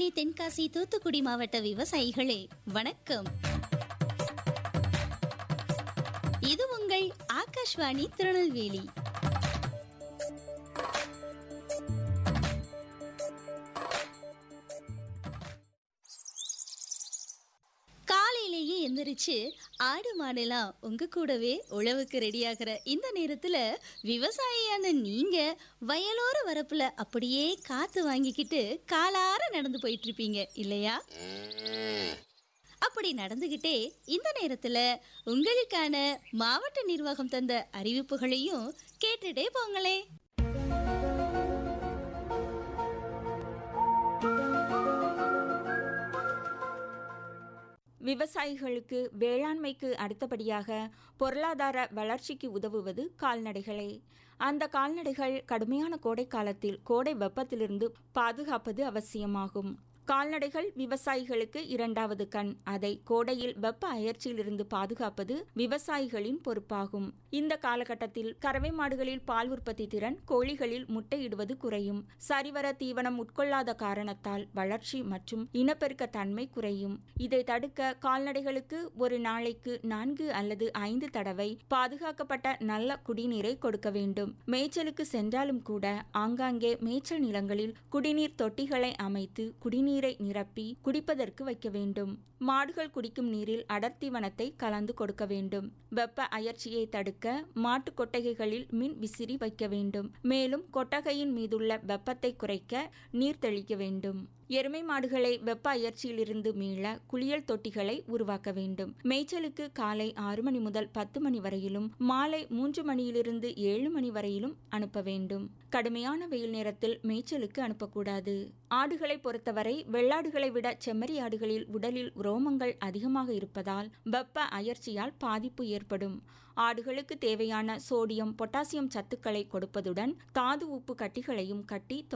திருநெல்வேலி தென்காசி தூத்துக்குடி மாவட்ட விவசாயிகளே வணக்கம் இது உங்கள் ஆகாஷ்வாணி திருநெல்வேலி காலையிலேயே எந்திரிச்சு ஆடு மாடெல்லாம் உங்க கூடவே உழவுக்கு ரெடியாகிற இந்த நேரத்துல விவசாயியான நீங்க வயலோர வரப்புல அப்படியே காத்து வாங்கிக்கிட்டு காலார நடந்து போயிட்டு இருப்பீங்க இல்லையா அப்படி நடந்துகிட்டே இந்த நேரத்துல உங்களுக்கான மாவட்ட நிர்வாகம் தந்த அறிவிப்புகளையும் கேட்டுட்டே போங்களே விவசாயிகளுக்கு வேளாண்மைக்கு அடுத்தபடியாக பொருளாதார வளர்ச்சிக்கு உதவுவது கால்நடைகளே அந்த கால்நடைகள் கடுமையான கோடை காலத்தில் கோடை வெப்பத்திலிருந்து பாதுகாப்பது அவசியமாகும் கால்நடைகள் விவசாயிகளுக்கு இரண்டாவது கண் அதை கோடையில் வெப்ப அயற்சியிலிருந்து பாதுகாப்பது விவசாயிகளின் பொறுப்பாகும் இந்த காலகட்டத்தில் கறவை மாடுகளில் பால் உற்பத்தி திறன் கோழிகளில் முட்டையிடுவது குறையும் சரிவர தீவனம் உட்கொள்ளாத காரணத்தால் வளர்ச்சி மற்றும் இனப்பெருக்க தன்மை குறையும் இதை தடுக்க கால்நடைகளுக்கு ஒரு நாளைக்கு நான்கு அல்லது ஐந்து தடவை பாதுகாக்கப்பட்ட நல்ல குடிநீரை கொடுக்க வேண்டும் மேய்ச்சலுக்கு சென்றாலும் கூட ஆங்காங்கே மேய்ச்சல் நிலங்களில் குடிநீர் தொட்டிகளை அமைத்து குடிநீரை நிரப்பி குடிப்பதற்கு வைக்க வேண்டும் மாடுகள் குடிக்கும் நீரில் அடர்த்தீவனத்தை கலந்து கொடுக்க வேண்டும் வெப்ப அயற்சியை தடுக்க மாட்டு கொட்டகைகளில் மின் விசிறி வைக்க வேண்டும் மேலும் கொட்டகையின் மீதுள்ள வெப்பத்தை குறைக்க நீர் தெளிக்க வேண்டும் எருமை மாடுகளை வெப்ப அயற்சியிலிருந்து மீள குளியல் தொட்டிகளை உருவாக்க வேண்டும் மேய்ச்சலுக்கு காலை ஆறு மணி முதல் பத்து மணி வரையிலும் மாலை மூன்று மணியிலிருந்து ஏழு மணி வரையிலும் அனுப்ப வேண்டும் கடுமையான வெயில் நேரத்தில் மேய்ச்சலுக்கு அனுப்பக்கூடாது ஆடுகளை பொறுத்தவரை வெள்ளாடுகளை விட செம்மறி ஆடுகளில் உடலில் ரோமங்கள் அதிகமாக இருப்பதால் வெப்ப அயற்சியால் பாதிப்பு ஏற்படும் ஆடுகளுக்கு தேவையான சோடியம் பொட்டாசியம் சத்துக்களை கொடுப்பதுடன் தாது உப்பு கட்டிகளையும் கட்டி